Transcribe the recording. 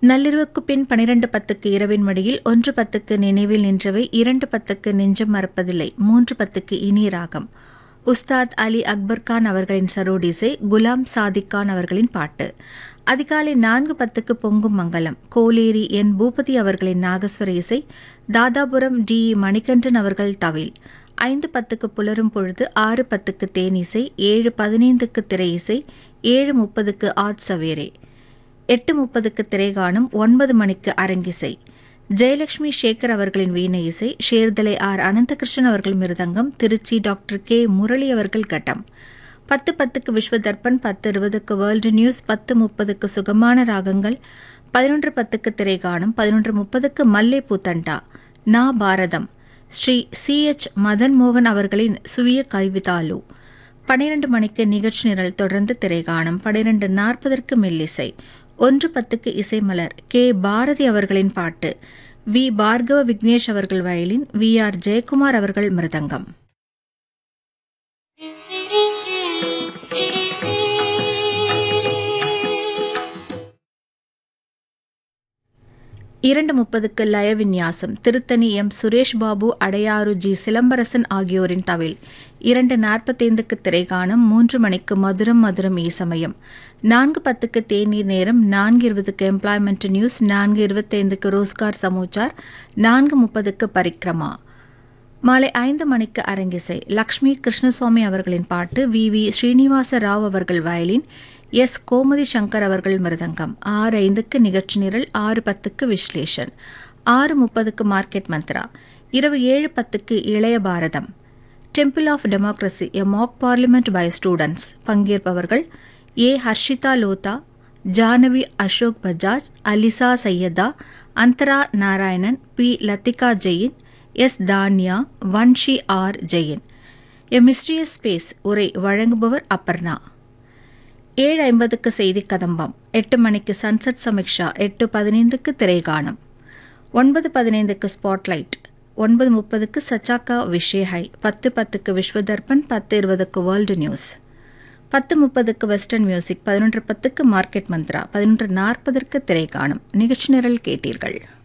நள்ளிரவுக்கு பின் பனிரெண்டு பத்துக்கு இரவின் மடியில் ஒன்று பத்துக்கு நினைவில் நின்றவை இரண்டு பத்துக்கு நெஞ்சம் மறப்பதில்லை மூன்று பத்துக்கு இனி ராகம் உஸ்தாத் அலி அக்பர் கான் அவர்களின் சரோடிசை குலாம் சாதிக் கான் அவர்களின் பாட்டு அதிகாலை நான்கு பத்துக்கு பொங்கும் மங்கலம் கோலேரி என் பூபதி அவர்களின் நாகஸ்வர இசை தாதாபுரம் டி மணிகண்டன் அவர்கள் தவில் ஐந்து பத்துக்கு புலரும் பொழுது ஆறு பத்துக்கு தேனிசை ஏழு பதினைந்துக்கு திரை இசை ஏழு முப்பதுக்கு ஆத் சவேரே எட்டு முப்பதுக்கு திரைகாணும் ஒன்பது மணிக்கு அரங்கிசை ஜெயலட்சுமி சேகர் அவர்களின் வீணை இசை ஷேர்தலை ஆர் அனந்தகிருஷ்ணன் அவர்கள் மிருதங்கம் திருச்சி டாக்டர் கே முரளி அவர்கள் கட்டம் பத்து பத்துக்கு விஸ்வ தர்ப்பன் பத்து இருபதுக்கு வேர்ல்டு நியூஸ் பத்து முப்பதுக்கு சுகமான ராகங்கள் பதினொன்று பத்துக்கு திரைகாணும் பதினொன்று முப்பதுக்கு மல்லை பூத்தண்டா நா பாரதம் ஸ்ரீ சி எச் மதன் மோகன் அவர்களின் சுய கவிதாலு பன்னிரண்டு மணிக்கு நிகழ்ச்சி நிரல் தொடர்ந்து திரைகாணும் பன்னிரண்டு நாற்பதற்கு மெல்லிசை ஒன்று பத்துக்கு இசைமலர் கே பாரதி அவர்களின் பாட்டு வி பார்கவ விக்னேஷ் அவர்கள் வயலின் வி ஆர் ஜெயக்குமார் அவர்கள் மிருதங்கம் இரண்டு முப்பதுக்கு லய விந்யாசம் திருத்தணி எம் சுரேஷ் பாபு அடையாறு ஜி சிலம்பரசன் ஆகியோரின் தவில் இரண்டு நாற்பத்தைந்துக்கு திரைகாணம் மூன்று மணிக்கு மதுரம் மதுரம் ஈசமயம் நான்கு பத்துக்கு தேநீர் நேரம் நான்கு இருபதுக்கு எம்ப்ளாய்மெண்ட் நியூஸ் நான்கு இருபத்தைந்துக்கு ரோஸ்கார் சமோச்சார் நான்கு முப்பதுக்கு பரிக்ரமா மாலை ஐந்து மணிக்கு அரங்கிசை லக்ஷ்மி கிருஷ்ணசுவாமி அவர்களின் பாட்டு வி வி ஸ்ரீனிவாச ராவ் அவர்கள் வயலின் எஸ் கோமதி சங்கர் அவர்கள் மிருதங்கம் ஆறு ஐந்துக்கு நிகழ்ச்சி நிரல் ஆறு பத்துக்கு விஸ்லேஷன் ஆறு முப்பதுக்கு மார்க்கெட் மந்த்ரா இரவு ஏழு பத்துக்கு இளைய பாரதம் temple of democracy a mock parliament by students பங்கேற்பவர்கள் A Harshitha Lodha Janavi Ashok Bajaj Alisa Syeda Antara Narayanan B Lathika Jain S Tanya Vanshi R Jain a mysterious space உரை வழங்குபவர் அப்பர்ணா ஏழு ஐம்பதுக்கு செய்தி கதம்பம் எட்டு மணிக்கு சன்செட் சமீக்ஷா எட்டு பதினைந்துக்கு திரைகாணம் ஒன்பது பதினைந்துக்கு ஸ்பாட்லைட் ஒன்பது முப்பதுக்கு சச்சாக்கா விஷேஹை பத்து பத்துக்கு விஸ்வதர்பன் பத்து இருபதுக்கு வேர்ல்டு நியூஸ் பத்து முப்பதுக்கு வெஸ்டர்ன் மியூசிக் பதினொன்று பத்துக்கு மார்க்கெட் மந்த்ரா பதினொன்று நாற்பதற்கு திரைகாணம் நிகழ்ச்சி நிரல் கேட்டீர்கள்